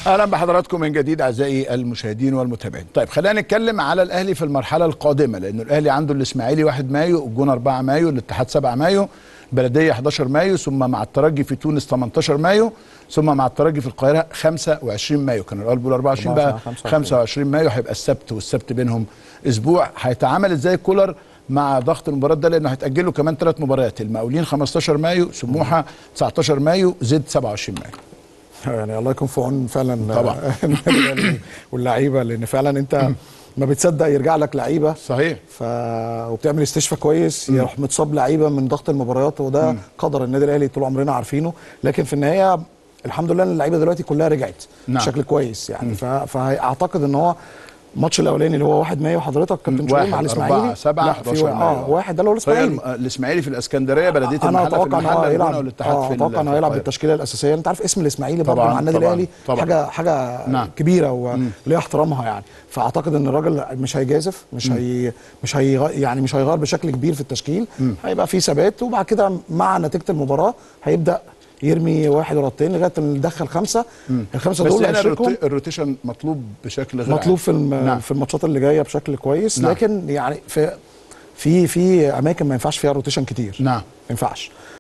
اهلا بحضراتكم من جديد اعزائي المشاهدين والمتابعين. طيب خلينا نتكلم على الاهلي في المرحله القادمه لانه الاهلي عنده الاسماعيلي 1 مايو، الجون 4 مايو، الاتحاد 7 مايو، البلديه 11 مايو، ثم مع الترجي في تونس 18 مايو، ثم مع الترجي في القاهره 25 مايو، كانوا الاول بيقولوا 24 بقى 25 مايو هيبقى السبت والسبت بينهم اسبوع، هيتعامل ازاي كولر مع ضغط المباراه ده لانه هيتاجلوا كمان ثلاث مباريات، المقاولين 15 مايو، سموحه 19 مايو، زد 27 مايو. يعني الله يكون في عون فعلا طبعا. واللعيبه لان فعلا انت ما بتصدق يرجع لك لعيبه صحيح ف وبتعمل استشفاء كويس يروح متصاب لعيبه من ضغط المباريات وده قدر النادي الاهلي طول عمرنا عارفينه لكن في النهايه الحمد لله ان اللعيبه دلوقتي كلها رجعت نعم. بشكل كويس يعني ف... فاعتقد ان هو الماتش الاولاني اللي هو 1 مايو حضرتك كابتن شوقي مع واحد، الاسماعيلي أربعة، سبعة، لا، في 11 وا- مايو. اه واحد ده اللي هو الاسماعيلي طيب الاسماعيلي في الاسكندريه بلديه انا المحله في اتوقع ان هو المحله الجونه هيلعب والاتحاد اه في اتوقع ال- انه في هيلعب القاهرة. بالتشكيله الاساسيه انت عارف اسم الاسماعيلي برضه طبعاً، مع النادي طبعاً، الاهلي طبعاً. حاجه حاجه نعم. كبيره وليه احترامها يعني فاعتقد ان الراجل مش هيجازف مش هي مش هي يعني مش هيغير بشكل كبير في التشكيل هيبقى في ثبات وبعد كده مع نتيجه المباراه هيبدا يرمي واحد ورا التاني لغايه ما يدخل خمسه الخمسه بس دول هنا هيشاركوا الروتي- الروتيشن مطلوب بشكل غير مطلوب في الم... نعم. في الماتشات اللي جايه بشكل كويس نعم. لكن يعني في في في اماكن ما ينفعش فيها روتيشن كتير نعم ما ينفعش